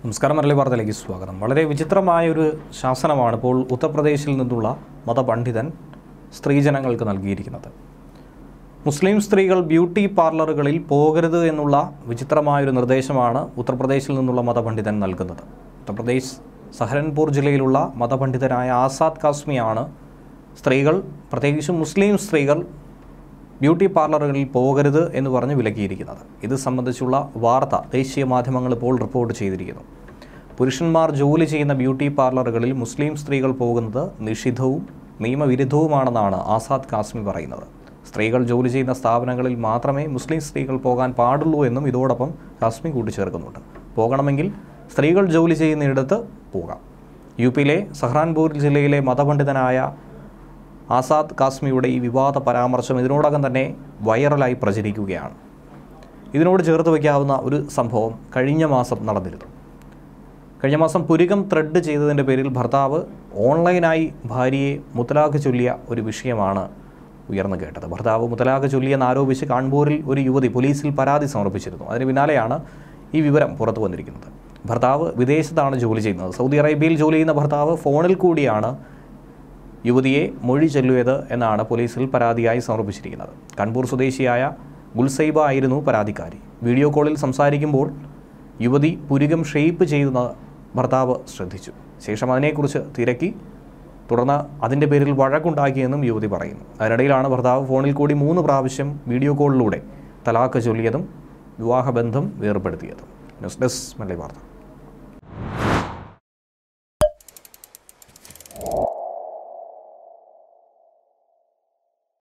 നമസ്കാരം മരളി വാർത്തയിലേക്ക് സ്വാഗതം വളരെ വിചിത്രമായ ഒരു ശാസനമാണ് ഇപ്പോൾ ഉത്തർപ്രദേശിൽ നിന്നുള്ള മതപണ്ഡിതൻ സ്ത്രീജനങ്ങൾക്ക് നൽകിയിരിക്കുന്നത് മുസ്ലിം സ്ത്രീകൾ ബ്യൂട്ടി പാർലറുകളിൽ പോകരുത് എന്നുള്ള വിചിത്രമായൊരു നിർദ്ദേശമാണ് ഉത്തർപ്രദേശിൽ നിന്നുള്ള മതപണ്ഡിതൻ നൽകുന്നത് ഉത്തർപ്രദേശ് സഹരൻപൂർ ജില്ലയിലുള്ള മതപണ്ഡിതനായ ആസാദ് കാസ്മിയാണ് സ്ത്രീകൾ പ്രത്യേകിച്ചും മുസ്ലിം സ്ത്രീകൾ ബ്യൂട്ടി പാർലറുകളിൽ പോകരുത് എന്ന് പറഞ്ഞ് വിലക്കിയിരിക്കുന്നത് ഇത് സംബന്ധിച്ചുള്ള വാർത്ത ദേശീയ മാധ്യമങ്ങൾ ഇപ്പോൾ റിപ്പോർട്ട് ചെയ്തിരിക്കുന്നു പുരുഷന്മാർ ജോലി ചെയ്യുന്ന ബ്യൂട്ടി പാർലറുകളിൽ മുസ്ലിം സ്ത്രീകൾ പോകുന്നത് നിഷിദ്ധവും നിയമവിരുദ്ധവുമാണെന്നാണ് ആസാദ് കാസ്മി പറയുന്നത് സ്ത്രീകൾ ജോലി ചെയ്യുന്ന സ്ഥാപനങ്ങളിൽ മാത്രമേ മുസ്ലിം സ്ത്രീകൾ പോകാൻ പാടുള്ളൂ എന്നും ഇതോടൊപ്പം കാസ്മി കൂട്ടിച്ചേർക്കുന്നുണ്ട് പോകണമെങ്കിൽ സ്ത്രീകൾ ജോലി ചെയ്യുന്നിടത്ത് പോകാം യു പിയിലെ സഹ്റാൻപൂർ ജില്ലയിലെ മതപണ്ഡിതനായ ആസാദ് കാസ്മിയുടെ ഈ വിവാദ പരാമർശം ഇതിനോടകം തന്നെ വൈറലായി പ്രചരിക്കുകയാണ് ഇതിനോട് ചേർത്ത് വയ്ക്കാവുന്ന ഒരു സംഭവം കഴിഞ്ഞ മാസം നടന്നിരുന്നു കഴിഞ്ഞ മാസം പുരികം ത്രെഡ് ചെയ്തതിൻ്റെ പേരിൽ ഭർത്താവ് ഓൺലൈനായി ഭാര്യയെ മുത്തലാഖ് ചൊല്ലിയ ഒരു വിഷയമാണ് ഉയർന്നു കേട്ടത് ഭർത്താവ് മുത്തലാഖ് ചൊല്ലിയെന്ന് ആരോപിച്ച് കാൺപൂരിൽ ഒരു യുവതി പോലീസിൽ പരാതി സമർപ്പിച്ചിരുന്നു അതിന് പിന്നാലെയാണ് ഈ വിവരം പുറത്തു വന്നിരിക്കുന്നത് ഭർത്താവ് വിദേശത്താണ് ജോലി ചെയ്യുന്നത് സൗദി അറേബ്യയിൽ ജോലി ചെയ്യുന്ന ഭർത്താവ് ഫോണിൽ കൂടിയാണ് യുവതിയെ മൊഴി ചൊല്ലിയത് എന്നാണ് പോലീസിൽ പരാതിയായി സമർപ്പിച്ചിരിക്കുന്നത് കൺപൂർ സ്വദേശിയായ ഗുൽസൈബ ആയിരുന്നു പരാതിക്കാരി വീഡിയോ കോളിൽ സംസാരിക്കുമ്പോൾ യുവതി പുരികം ഷെയ്പ്പ് ചെയ്യുന്ന ഭർത്താവ് ശ്രദ്ധിച്ചു ശേഷം അതിനെക്കുറിച്ച് തിരക്കി തുടർന്ന് അതിൻ്റെ പേരിൽ വഴക്കുണ്ടാക്കിയെന്നും യുവതി പറയുന്നു അതിനിടയിലാണ് ഭർത്താവ് ഫോണിൽ കൂടി മൂന്ന് പ്രാവശ്യം വീഡിയോ കോളിലൂടെ തലാക്ക് ചൊല്ലിയതും വിവാഹബന്ധം വേർപ്പെടുത്തിയതും ന്യൂസ് ഡെസ്ക് മല്ലി വാർത്ത